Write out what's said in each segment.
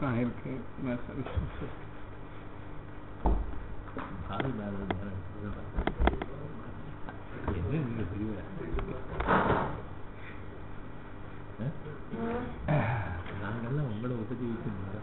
இருக்கு கால் மேல இருந்தாரு. என்ன நீங்க தெரியல நாங்கெல்லாம் உங்களை உபதேசிக்கணும்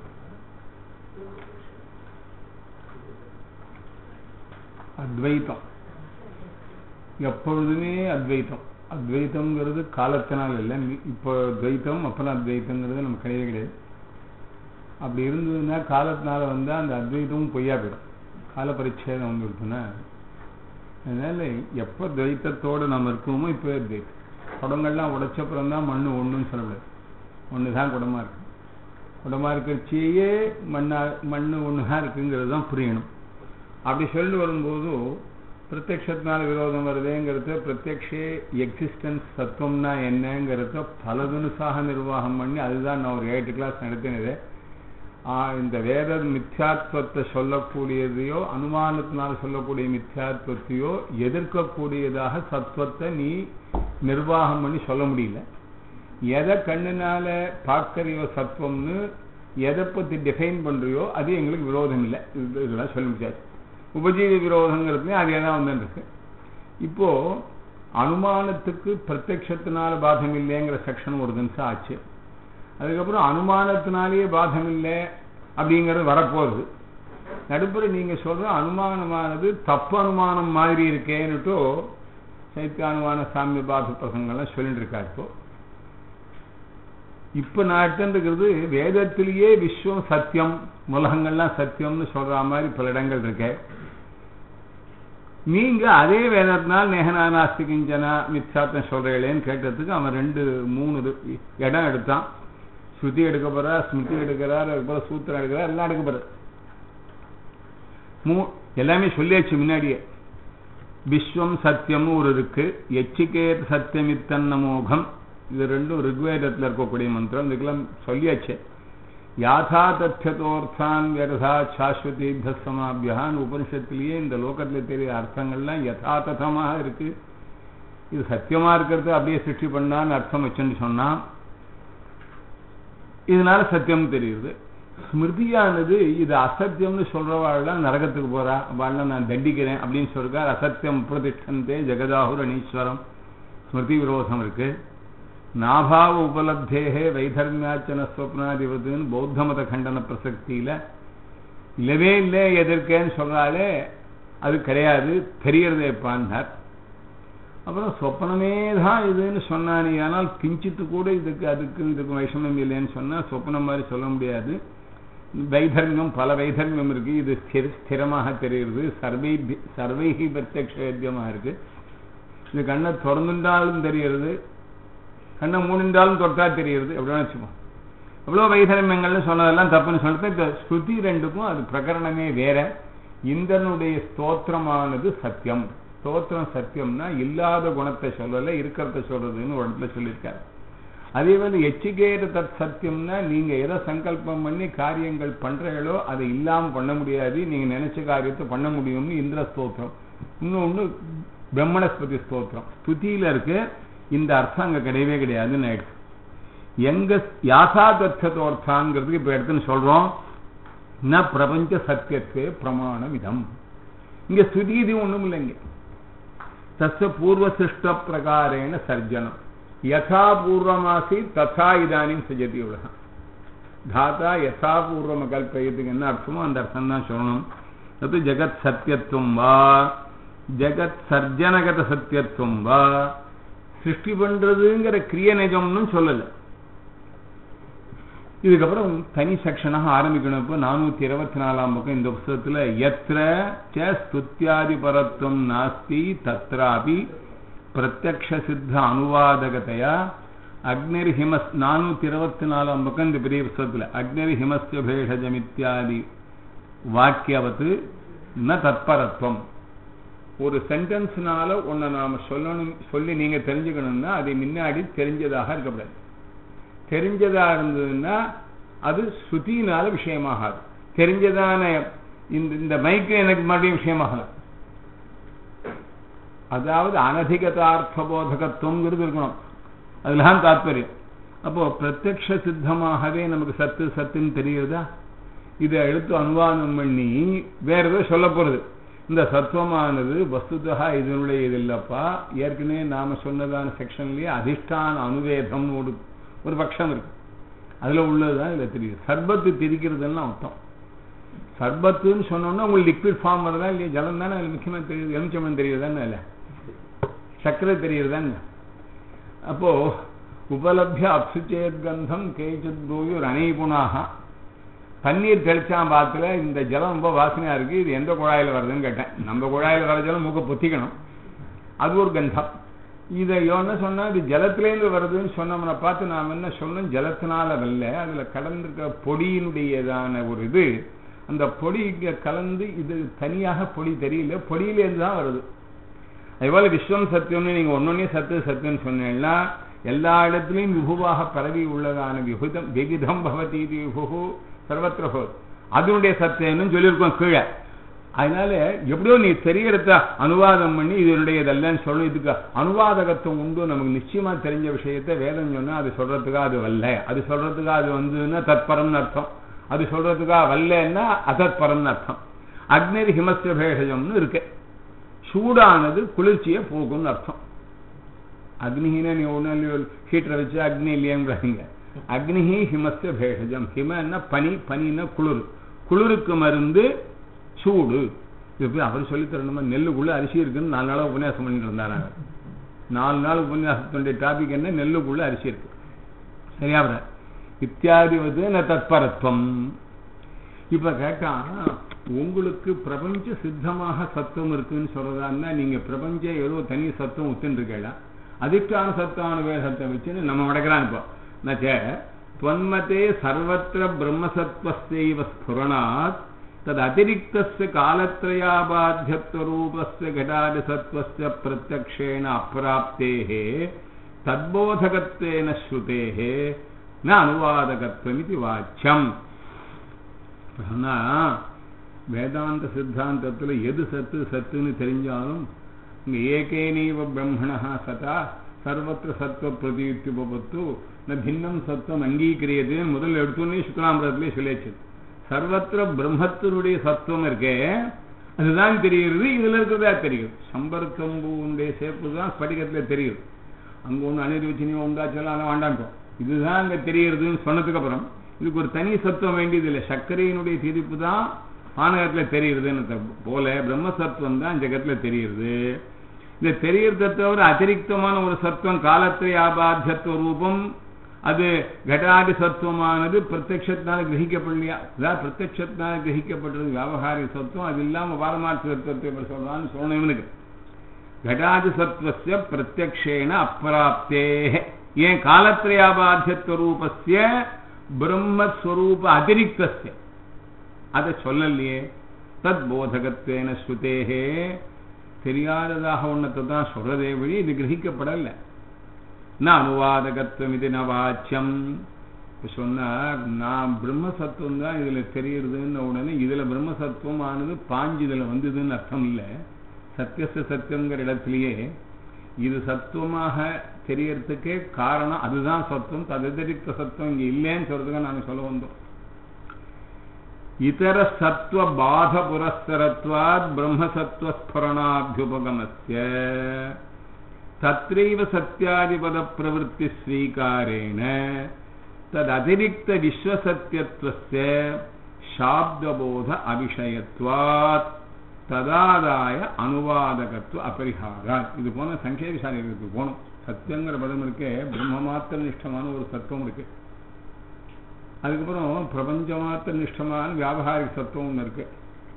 அத்வைத்தம் எப்பொழுதுமே அத்வைத்தம் அத்வைத்தம்ங்கிறது காலத்தினால் இல்லை மி- இப்போ துவைத்தம் அப்புறம் அத்வைத்தங்கிறது நம்ம கிடையவே கிடையாது அப்படி இருந்ததுன்னா காலத்தினால வந்தால் அந்த அத்வைத்தமும் பொய்யா போயிடும் கால பரிச்சேதம் வந்துருக்குன்னா அதனால எப்போ துவைத்தத்தோடு நம்ம இருக்கோமோ இப்போ அத்வைத்தம் குடங்கள்லாம் உடைச்சப்புறம் தான் மண் ஒன்றுன்னு சொல்லக்கூடாது ஒன்று தான் குடமா இருக்கு குடமா இருக்கிறச்சியே மண்ணா மண் ஒன்று தான் இருக்குங்கிறது தான் புரியணும் அப்படி சொல்லி வரும்போது பிரத்யக்ஷத்தினால விரோதம் வருதேங்கிறத பிரத்யக்ஷ எக்ஸிஸ்டன்ஸ் தத்துவம்னா என்னங்கிறத பல தினசாக நிர்வாகம் பண்ணி அதுதான் நான் ஒரு எயிட் கிளாஸ் நடத்தினது ஆ, இந்த வேத மித்யாத்வத்தை சொல்லக்கூடியதையோ அனுமானத்தினால் சொல்லக்கூடிய மித்யாத்வத்தையோ எதிர்க்கக்கூடியதாக சத்துவத்தை நீ நிர்வாகம் பண்ணி சொல்ல முடியல எதை கண்ணுனால பார்க்கறியோ சத்துவம்னு எதை பத்தி டிஃபைன் பண்றியோ அது எங்களுக்கு விரோதம் இல்லை இது- இதெல்லாம் சொல்ல முடியாது உபஜீவி விரோதங்கிறதுலையும் அதே தான் வந்துருக்கு இப்போ அனுமானத்துக்கு பிரத்யக்ஷத்தினால பாதம் இல்லைங்கிற செக்ஷன் ஒரு நிமிஷம் ஆச்சு அதுக்கப்புறம் அனுமானத்தினாலேயே பாதம் இல்லை அப்படிங்கிறது வரப்போகுது நடுப்புற நீங்க சொல்ற அனுமானமானது தப்பு அனுமானம் மாதிரி இருக்கேன்னுட்டோ சைத்தியானுமான சாமிய பாத பிரசங்கள்லாம் சொல்லிட்டு இருக்கா இப்போ இப்ப நான் எடுத்துருக்கிறது வேதத்திலேயே விஸ்வம் சத்தியம் உலகங்கள்லாம் சத்தியம்னு சொல்ற மாதிரி பல இடங்கள் இருக்கு நீங்க அதே வேதத்தினால் நேகனானாஸ்தி கிஞ்சனா மித்யாத்தம் சொல்றீங்களேன்னு கேட்டதுக்கு அவன் ரெண்டு மூணு இது- இடம் எடுத்தான் ஸ்ருதி எடுக்க போறா ஸ்மிருதி எடுக்கிறார் அதுக்கப்புறம் சூத்திரம் எடுக்கிறார் எல்லாம் எடுக்க போறார் மூ எல்லாமே சொல்லியாச்சு முன்னாடியே விஸ்வம் சத்தியம்னு ஒரு இருக்கு எச்சிகேத் சத்தியமித்தன்ன மோகம் இது ரெண்டும் ரிக்வேதத்தில் இருக்கக்கூடிய மந்திரம் இதுக்கெல்லாம் சொல்லியாச்சு யாதா தத்தியதோர்த்தான் வியதா சாஸ்வதி சமாபியான் உபனிஷத்திலேயே இந்த லோகத்தில் தெரிய அர்த்தங்கள்லாம் யதாததமாக இருக்கு இது சத்தியமா இருக்கிறது அப்படியே சிருஷ்டி பண்ணான்னு அர்த்தம் வச்சுன்னு சொன்னா இதனால சத்தியம் தெரியுது ஸ்மிருதியானது இது அசத்தியம்னு சொல்றவாள்லாம் நரகத்துக்கு போறா அவள்லாம் நான் தண்டிக்கிறேன் அப்படின்னு சொல்றார் அசத்தியம் பிரதிஷ்டந்தே ஜெகதாகுரணீஸ்வரம் ஸ்மிருதி விரோதம் இருக்கு நாபாவ உபலப்தேகே வைதர்மியாச்சன ஸ்வப்னாதிபதுன்னு பௌத்த மத கண்டன பிரசக்தியில இல்லவே இல்லை எதிர்க்கேன்னு சொல்றாலே அது கிடையாது தெரியறது எப்பான்னார் அப்புறம் சொப்பனமே தான் இதுன்னு சொன்னானே ஆனால் கிஞ்சித்து கூட இதுக்கு அதுக்கு இதுக்கு வைஷமியம் இல்லைன்னு சொன்னா சொப்பனம் மாதிரி சொல்ல முடியாது வைதர்மியம் பல வைதர்மியம் இருக்கு இது ஸ்திர ஸ்திரமாக தெரிகிறது சர்வை சர்வைகி பிரத்யக்ஷேத்தியமாக இருக்கு இது கண்ணை திறந்துட்டாலும் தெரிகிறது கண்ணை மூடிந்தாலும் தொட்டா தெரிகிறது எப்படின்னு வச்சுப்போம் எவ்வளோ வைதர்மியங்கள்னு சொன்னதெல்லாம் தப்புன்னு சொல்லிட்டு இந்த ஸ்ருதி ரெண்டுக்கும் அது பிரகரணமே வேற இந்திரனுடைய ஸ்தோத்திரமானது சத்தியம் ஸ்தோத்திரம் சத்தியம்னா இல்லாத குணத்தை சொல்லல இருக்கிறத சொல்றதுன்னு ஒரு இடத்துல சொல்லியிருக்காரு அதே போல எச்சிகேர தத் சத்தியம்னா நீங்க எதை சங்கல்பம் பண்ணி காரியங்கள் பண்றீங்களோ அதை இல்லாம பண்ண முடியாது நீங்க நினைச்ச காரியத்தை பண்ண முடியும்னு இந்திர ஸ்தோத்திரம் இன்னொன்னு பிரம்மணஸ்பதி ஸ்தோத்திரம் ஸ்துதியில இருக்கு இந்த அர்த்தம் அங்க கிடையவே கிடையாதுன்னு ஆயிடுச்சு எங்க யாசாதர்த்தத்தோர்த்தாங்கிறதுக்கு இப்ப எடுத்துன்னு சொல்றோம் ந பிரபஞ்ச சத்தியத்துவே பிரமாணம் இதம் இங்க ஸ்துதி இது ஒண்ணும் இல்லைங்க தஸ்ய பூர்வ சிருஷ்ட பிரகாரேன சர்ஜனம் யதா பூர்வமாசி ததா இதானிம் சஜதி உலகம் தாத்தா யதா பூர்வம கல்பயத்துக்கு என்ன அர்த்தமோ அந்த அர்த்தம் தான் சொல்லணும் அது ஜெகத் சத்தியத்துவம் வா ஜெகத் சர்ஜனகத சத்தியத்துவம் வா சிருஷ்டி பண்றதுங்கிற கிரிய நிஜம்னு சொல்லல இதுக்கப்புறம் தனி செக்ஷனாக ஆரம்பிக்கணும் இப்போ நானூத்தி இருபத்தி நாலாம் பக்கம் இந்த புஸ்தகத்துல எத்திர ச ஸ்துத்தியாதி பரத்துவம் நாஸ்தி தத்ராபி பிரத்யக்ஷ சித்த அனுவாதகதையா அக்னிர் ஹிமஸ் நானூத்தி இருபத்தி நாலாம் பக்கம் இந்த பெரிய புஸ்தகத்துல அக்னிர் ஹிமஸ்ய பேஷஜமித்யாதி வாக்கியவத்து ந தத்பரத்துவம் ஒரு சென்டென்ஸ்னால ஒன்ன நாம சொல்லணும் சொல்லி நீங்க தெரிஞ்சுக்கணும்னா அது முன்னாடி தெரிஞ்சதாக இருக்கக்கூடாது தெரிஞ்சதா இருந்ததுன்னா அது ஸ்ருதினால விஷயமாகாது தெரிஞ்சதான இந்த இந்த மைக்கு எனக்கு மறுபடியும் விஷயமாகலாம் அதாவது அனதிகதார்த்த போதகத்துவங்கிறது இருக்கணும் அதுலதான் தாத்பரியம் அப்போ பிரத்யக்ஷ சித்தமாகவே நமக்கு சத்து சத்துன்னு தெரியுதா இதை எடுத்து அனுவாதம் பண்ணி வேற ஏதோ சொல்ல போறது இந்த சத்துவமானது வஸ்துதா இதனுடைய இது இல்லப்பா ஏற்கனவே நாம சொன்னதான செக்ஷன்லயே அதிஷ்டான அனுவேதம் ஒரு ஒரு பட்சம் இருக்கு அதுல உள்ளதுதான் இதுல தெரியுது சர்பத்து திரிக்கிறதுன்னு அர்த்தம் சர்பத்துன்னு சொன்னோம்னா உங்களுக்கு லிக்விட் ஃபார்ம் வருதா இல்லையா ஜலம் தானே அதுல முக்கியமா தெரியுது எலுமிச்சம்பழம் தெரியுதானே இல்ல சர்க்கரை தெரியுதுதானே அப்போ உபலபிய அப்சுச்சேத் கந்தம் கேச்சித் தூயூர் அனைகுணாக தண்ணீர் தெளிச்சான் பாத்துல இந்த ஜலம் ரொம்ப வாசனையா இருக்கு இது எந்த குழாயில வருதுன்னு கேட்டேன் நம்ம குழாயில வர ஜலம் மூக்க பொத்திக்கணும் அது ஒரு கந்தம் இதை என்ன சொன்னா இது ஜலத்திலேருந்து வருதுன்னு சொன்னோம்னா பார்த்து நாம் என்ன சொல்லணும் ஜலத்தினால வரல அதுல கலந்திருக்க பொடியினுடையதான ஒரு இது அந்த பொடி இங்க கலந்து இது தனியாக பொடி தெரியல பொடியிலேருந்து தான் வருது அதுபோல விஸ்வம் சத்தியம்னு நீங்க ஒன்னொன்னே சத்து சத்துன்னு சொன்னீங்கன்னா எல்லா இடத்துலையும் விபுவாக பரவி உள்ளதான விபுதம் விவிதம் பவதி விபு சர்வத்திர போது அதனுடைய சத்தியம்னு சொல்லியிருக்கோம் கீழே அதனால எப்படியோ நீ தெரியறத அனுவாதம் பண்ணி இதனுடைய இதெல்லாம் சொல்லணும் இதுக்கு அனுவாதகத்துவம் உண்டு நமக்கு நிச்சயமா தெரிஞ்ச விஷயத்த வேதம் சொன்னா அது சொல்றதுக்கா அது வல்ல அது சொல்றதுக்கா அது வந்துன்னா தத்பரம்னு அர்த்தம் அது சொல்றதுக்கா வல்லன்னா அதத்பரம்னு அர்த்தம் அக்னி ஹிமஸ்ய பேஷஜம்னு இருக்கு சூடானது குளிர்ச்சியை போகும்னு அர்த்தம் அக்னிஹின நீ ஒண்ணு ஹீட்டரை வச்சு அக்னி இல்லையாங்கிறாங்க அக்னிஹி ஹிமஸ்ய பேஷஜம் ஹிமன்னா பனி பனின்னா குளிர் குளிருக்கு மருந்து சூடு இது போய் அவர் சொல்லி தரணுமா நெல்லுக்குள்ள அரிசி இருக்குன்னு நாலு நாளா உபன்யாசம் பண்ணிட்டு இருந்தாராங்க நாலு நாள் உபன்யாசத்தினுடைய டாபிக் என்ன நெல்லுக்குள்ள அரிசி இருக்கு சரியா வர இத்தியாதி வந்து ந தத்பரத்துவம் இப்ப கேட்டா உங்களுக்கு பிரபஞ்ச சித்தமாக சத்துவம் இருக்குன்னு சொல்றதா நீங்க பிரபஞ்ச ஏதோ தனி சத்துவம் உத்துன்னு இருக்கா அதிஷ்டான சத்தான வேதத்தை வச்சு நம்ம வடக்கிறான் இப்போ நச்ச त्वन्मते सर्वत्र ब्रह्मसत्त्वस्यैव स्फुरणात् तदतिरिक्तस्य कालत्रयाबाध्यत्वरूपस्य घटादिसत्त्वस्य प्रत्यक्षेण अप्राप्तेः तद्बोधकत्वेन श्रुतेः न अनुवादकत्वमिति वाच्यम् ஆனா வேதாந்த சித்தாந்தத்துல எது சத்து சத்துன்னு தெரிஞ்சாலும் இங்க ஏகேனீவ பிரம்மணா சதா சர்வத்திர சத்துவ பிரதீத்யுபத்து ந பின்னம் சத்துவம் அங்கீகரியது முதல் எடுத்தோன்னே சுக்லாமிரத்திலே சொல்லியாச்சு சர்வத்திர பிரம்மத்தினுடைய சத்துவம் இருக்கே அதுதான் தெரிகிறது இதுல இருக்கிறதா தெரியும் சம்பர்த்தம்பூனுடைய சேர்ப்பு தான் ஸ்படிகத்துல தெரியுது அங்க ஒண்ணு அனிர்வச்சனியம் உண்டாச்செல்லாம் அதை வாண்டாண்டோம் இதுதான் அங்க தெரியுறதுன்னு சொன்னதுக்கு அப்புறம் இதுக்கு ஒரு தனி சத்துவம் வேண்டியது இல்லை சர்க்கரையினுடைய திரிப்பு தான் பானகத்துல தெரியுதுன்னு போல பிரம்ம சத்துவம் தான் ஜெகத்துல தெரியுது இந்த தெரியறதை தவிர அதிரிக்தமான ஒரு சத்துவம் காலத்தை ஆபாத்தியத்துவ ரூபம் அது கடாதி சத்துவமானது பிரத்யத்தினால கிரகிக்கப்படலையா அதாவது பிரத்யத்தினால கிரகிக்கப்பட்டது வியாபகாரிக சத்துவம் அது இல்லாம பாரமார்த்த சத்துவத்தை சொல்றான்னு சொல்லணும் இவனுக்கு கடாதி சத்துவசிய பிரத்யக்ஷேன அப்பிராப்தே ஏன் காலத்திரயாபாத்தியத்துவ ரூபஸ்ய பிரம்மஸ்வரூப அதிரிக்தஸ்ய அதை சொல்லலையே தத் போதகத்வேன ஸ்ருதேகே தெரியாததாக ஒன்னத்தை தான் சொல்றதே வழி இது கிரகிக்கப்படல ந அனுவாதகத்துவம் இது ந வாச்சியம் சொன்னா நான் பிரம்மசத்துவம் தான் இதுல தெரியுதுன்னு உடனே இதுல பிரம்மசத்துவம் ஆனது பாஞ்சு இதுல வந்ததுன்னு அர்த்தம் இல்லை சத்தியச சத்தியங்கிற இடத்திலேயே இது சத்துவமாக தெரியறதுக்கே காரணம் அதுதான் சத்துவம் ததிரிக்த சத்துவம் இங்க இல்லைன்னு சொல்றதுக்கு நாங்க சொல்ல வந்தோம் இதர சத்துவ பாத புரஸ்தரத்வாத் பிரம்மசத்துவ ஸ்புரணாபியுபகமஸ்ய தத்ரைவ சத்தியாதிபத பிரவருத்தி ஸ்வீகாரேண தததிரிக்த விஸ்வசத்தியத்துவஸ்ய சாப்தபோத அபிஷயத்வாத் ததாதாய அனுவாதகத்துவ அபரிகாரா இது போன சங்கேபிசாரிகளுக்கு போகணும் சத்தியங்கிற பதம் இருக்கே பிரம்ம மாத்திர நிஷ்டமான ஒரு சத்துவம் இருக்கு அதுக்கப்புறம் பிரபஞ்ச மாத்திர நிஷ்டமான வியாபகாரிக சத்துவம் ஒன்று இருக்கு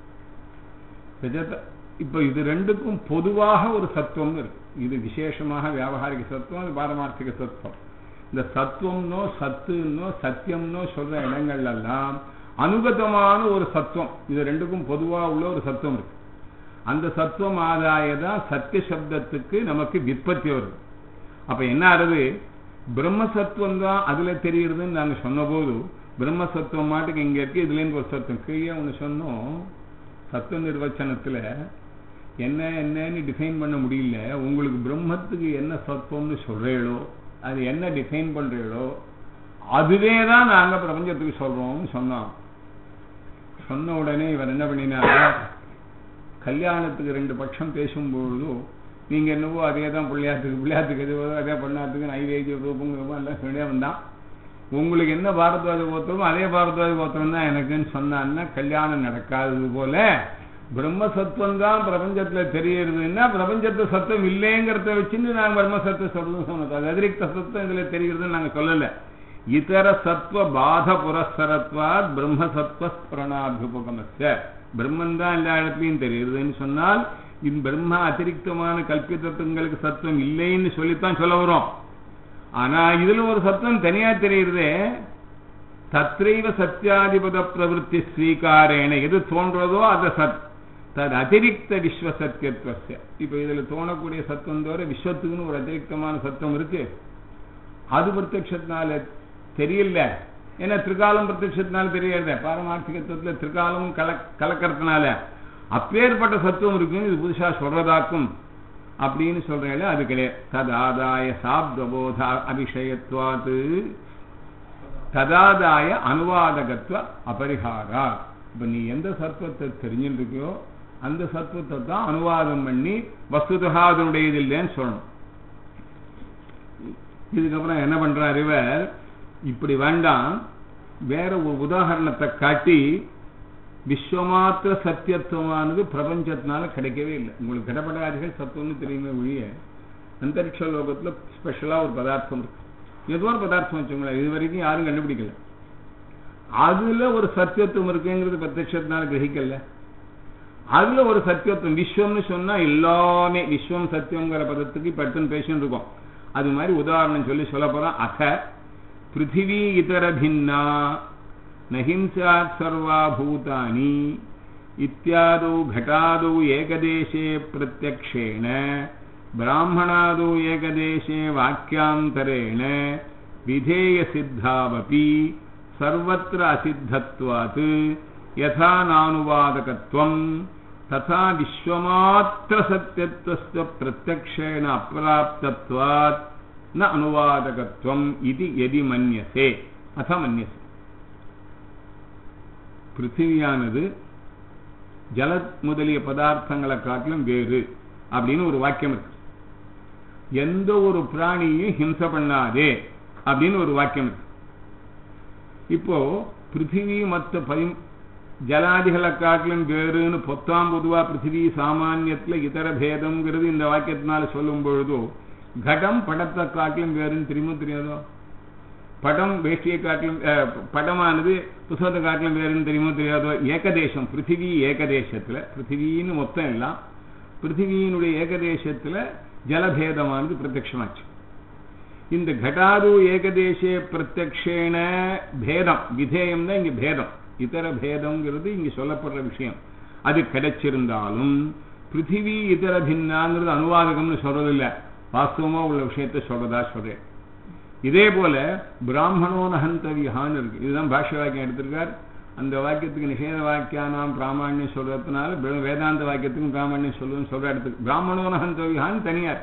இப்ப இது ரெண்டுக்கும் பொதுவாக ஒரு சத்துவம் இருக்கு இது விசேஷமாக வியாபகாரிக சத்துவம் அது பாரமார்த்திக சத்துவம் இந்த சத்துவம்னோ சத்துன்னோ சத்தியம்னோ சொல்ற இடங்கள்ல எல்லாம் அனுகதமான ஒரு சத்துவம் இது ரெண்டுக்கும் பொதுவா உள்ள ஒரு சத்துவம் இருக்கு அந்த சத்துவம் ஆதாயதான் சத்திய சப்தத்துக்கு நமக்கு விற்பத்தி வருது அப்ப என்ன ஆறுது பிரம்மசத்துவம் தான் அதுல தெரியுறதுன்னு நாங்க சொன்ன போது பிரம்மசத்துவம் மாட்டுக்கு இங்க இருக்கு இதுல இருந்து ஒரு சத்துவம் கீழே ஒண்ணு சொன்னோம் சத்துவ நிர்வச்சனத்துல என்ன என்னன்னு டிஃபைன் பண்ண முடியல உங்களுக்கு பிரம்மத்துக்கு என்ன சத்துவம்னு சொல்றீங்களோ அது என்ன டிஃபைன் பண்றீங்களோ அதுவே தான் நாங்க பிரபஞ்சத்துக்கு சொல்றோம்னு சொன்னோம் சொன்ன உடனே இவர் என்ன பண்ணினார் கல்யாணத்துக்கு ரெண்டு பட்சம் பேசும்பொழுது நீங்க என்னவோ அதே தான் பிள்ளையாத்துக்கு பிள்ளையாத்துக்கு எதுவோ அதே பண்ணாத்துக்கு நைவேத்திய ரூபம் ரூபம் எல்லாம் சொல்லியே வந்தான் உங்களுக்கு என்ன பாரத்வாஜ கோத்திரமோ அதே பாரத்வாஜ கோத்திரம் தான் எனக்குன்னு சொன்னான்னா கல்யாணம் நடக்காதது போல பிரம்மசத்துவம் தான் பிரபஞ்சத்துல தெரியறதுன்னா பிரபஞ்சத்து சத்தம் இல்லைங்கிறத வச்சுன்னு நாங்க பிரம்மசத்துவ சொல்றது சொன்னோம் அது அதிரிக்த சத்தம் இதுல தெரிகிறதுன்னு நாங்க சொல்லல இதர சத்வ பாத புரஸ்தரத்வாத் பிரம்மசத்வ ஸ்பரணாபியுபகமஸ்ய பிரம்மன் தான் எல்லா இடத்துலையும் தெரியுதுன்னு சொன்னால் இந்த பிரம்ம அதிரிக்தமான கல்பிதத்துவங்களுக்கு சத்துவம் இல்லைன்னு சொல்லித்தான் சொல்ல வரும் ஆனா இதுல ஒரு சத்தம் தனியா தெரியுறதே தத்ரைவ சத்தியாதிபத பிரவருத்தி ஸ்வீகாரேன எது தோன்றதோ அது சத் தது அதிரிக்த விஸ்வ சத்தியத்துவசிய இப்ப இதுல தோணக்கூடிய சத்தம் தவிர விஸ்வத்துக்குன்னு ஒரு அதிரிக்தமான சத்தம் இருக்கு அது பிரத்யட்சத்தினால தெரியல ஏன்னா திரிகாலம் பிரத்யட்சத்தினால தெரியறத பாரமார்த்திகத்துவத்துல திரிகாலமும் கல கலக்கிறதுனால அப்பேற்பட்ட சத்துவம் இருக்குன்னு இது புதுசா சொல்றதாக்கும் அப்படின்னு சொல்றேன் அது கிடையாது ததாதாய சாப்தபோத அபிஷயத்வாத்து ததாதாய அனுவாதகத்துவ அபரிகாரா இப்ப நீ எந்த சத்துவத்தை தெரிஞ்சுட்டு இருக்கியோ அந்த சத்துவத்தை தான் அனுவாதம் பண்ணி வஸ்துதா அதனுடைய இது இல்லைன்னு சொல்லணும் இதுக்கப்புறம் என்ன பண்றார் இவர் இப்படி வேண்டாம் வேற ஒரு உதாரணத்தை காட்டி விஸ்வமாத்திர சத்தியத்துவமானது பிரபஞ்சத்தினால கிடைக்கவே இல்லை உங்களுக்கு கடப்படாதிகள் சத்துவம்னு தெரியுமே ஒழிய அந்தரிக்ஷ லோகத்துல ஸ்பெஷலா ஒரு பதார்த்தம் இருக்கு ஏதோ ஒரு பதார்த்தம் வச்சுங்களேன் இது வரைக்கும் யாரும் கண்டுபிடிக்கல அதுல ஒரு சத்தியத்துவம் இருக்குங்கிறது பிரத்யத்தினால கிரகிக்கல அதுல ஒரு சத்தியத்துவம் விஸ்வம்னு சொன்னா எல்லாமே விஸ்வம் சத்தியம்ங்கிற பதத்துக்கு பட்டுன்னு பேசிட்டு இருக்கோம் அது மாதிரி உதாரணம் சொல்லி சொல்ல போறோம் அத பிருத்திவி இதர பின்னா நஹிம்சாத் சர்வா பூதானி இத்தியாதौ घटादौ ஏகதேசே பிரத்யக்ஷேண பிராமணாदौ ஏகதேசே வாக்கியாந்தரேண விதேய சித்தாவபி சர்வத்திர அசித்தத்வாத் யதா நானுவாதகத்வம் ததா விஸ்வமாத்திர சத்தியத்துவஸ்ய பிரத்யக்ஷேண அப்பிராப்தத்வாத் ந அனுவாதகத்வம் இது எதி மன்யசே அத மன்யசே பிருத்திவியானது ஜல முதலிய பதார்த்தங்களை காட்டிலும் வேறு அப்படின்னு ஒரு வாக்கியம் இருக்கு எந்த ஒரு பிராணியும் ஹிம்சை பண்ணாதே அப்படின்னு ஒரு வாக்கியம் இருக்கு இப்போ பிருத்திவி மற்ற பதி ஜலாதிகளை காட்டிலும் வேறுன்னு பொத்தாம் பொதுவா பிருத்திவி சாமானியத்துல இதர பேதம்ங்கிறது இந்த வாக்கியத்தினால சொல்லும் பொழுதோ கடம் படத்தை காட்டிலும் வேறுன்னு தெரியுமோ தெரியாதோ படம் வேஷ்டியை காட்டிலும் படமானது புத்தகத்தை காட்டிலும் வேறுன்னு தெரியுமோ தெரியாதோ ஏகதேசம் பிருத்திவி ஏகதேசத்துல பிருத்திவின்னு மொத்தம் எல்லாம் பிருத்திவியினுடைய ஏகதேசத்துல ஜலபேதமானது பிரத்யமாச்சு இந்த கட்டாது ஏகதேசே பிரத்யக்ஷேன பேதம் விதேயம் தான் இங்க பேதம் இதர பேதம்ங்கிறது இங்க சொல்லப்படுற விஷயம் அது கிடைச்சிருந்தாலும் பிருத்திவி இதர பின்னாங்கிறது அனுவாதகம்னு சொல்றதில்லை வாஸ்தவமா உள்ள விஷயத்தை சொல்றதா சொல்றேன் இதே போல பிராமணோ நகந்தவியான்னு இருக்கு இதுதான் பாஷ்ய வாக்கியம் எடுத்திருக்கார் அந்த வாக்கியத்துக்கு நிஷேத வாக்கியானாம் பிராமணியம் சொல்றதுனால வேதாந்த வாக்கியத்துக்கும் பிராமணியம் சொல்லுன்னு சொல்ற இடத்துக்கு பிராமணோ நகந்தவியான்னு தனியார்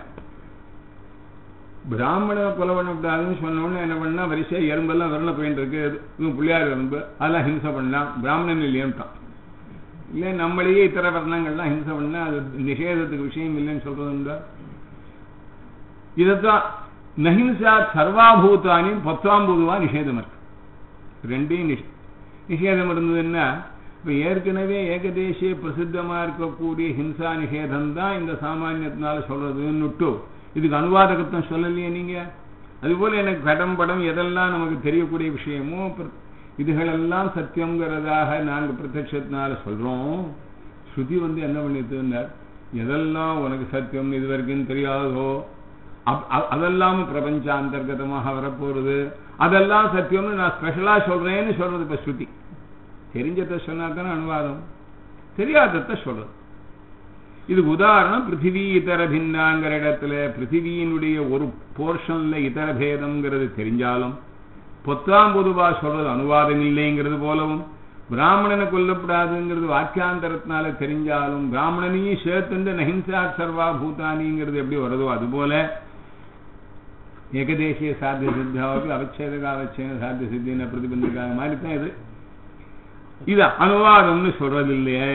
பிராமண கொலை பண்ணக்கூடாதுன்னு சொன்னோன்னு என்ன பண்ணா வரிசையா எறும்பெல்லாம் விரல போயிட்டு இருக்கு இவன் பிள்ளையார் எறும்பு அதெல்லாம் ஹிம்சை பண்ணலாம் பிராமணன் இல்லையன்ட்டான் இல்லை நம்மளையே இத்தர வர்ணங்கள்லாம் ஹிம்சை பண்ணா அது நிஷேதத்துக்கு விஷயம் இல்லைன்னு சொல்றது இதைத்தான் நஹிம்சா சர்வாபூதானி பத்தாம் பொதுவா நிஷேதம் இருக்கு ரெண்டையும் நிஷேதம் இருந்ததுன்னா இப்ப ஏற்கனவே ஏகதேசிய பிரசித்தமா இருக்கக்கூடிய ஹிம்சா நிஷேதம் தான் இந்த சாமானியத்தினால சொல்றதுன்னுட்டு இதுக்கு அனுவாதகத்தம் சொல்லலையே நீங்க அதுபோல எனக்கு கடம் படம் எதெல்லாம் நமக்கு தெரியக்கூடிய விஷயமோ இதுகளெல்லாம் சத்தியங்கிறதாக நாங்கள் பிரத்யத்தினால சொல்றோம் ஸ்ருதி வந்து என்ன பண்ணிட்டு எதெல்லாம் உனக்கு சத்தியம் இது வரைக்கும் தெரியாதோ அதெல்லாம் பிரபஞ்ச அந்தர்கதமாக வரப்போறது அதெல்லாம் சத்தியம்னு நான் ஸ்பெஷலா சொல்றேன்னு சொல்றது இப்ப ஸ்ருதி தெரிஞ்சதை சொன்னா தானே அனுவாதம் தெரியாததை சொல்றது இதுக்கு உதாரணம் பிருத்திவி இதர பின்னாங்கிற இடத்துல பிருத்திவியினுடைய ஒரு போர்ஷன்ல இதர பேதம்ங்கிறது தெரிஞ்சாலும் பொத்தாம் பொதுவா சொல்றது அனுவாதம் இல்லைங்கிறது போலவும் பிராமணனை கொல்லப்படாதுங்கிறது வாக்கியாந்தரத்தினால தெரிஞ்சாலும் பிராமணனையும் சேர்த்துண்டு நஹிம்சா சர்வா பூதானிங்கிறது எப்படி வருதோ அதுபோல ஏகதேசிய சாத்திய சித்தியாவது அவச்சேதக அவச்சேன சாத்திய சித்தின பிரதிபந்திக்காக மாதிரி தான் இது இது அனுவாதம்னு சொல்றது இல்லையே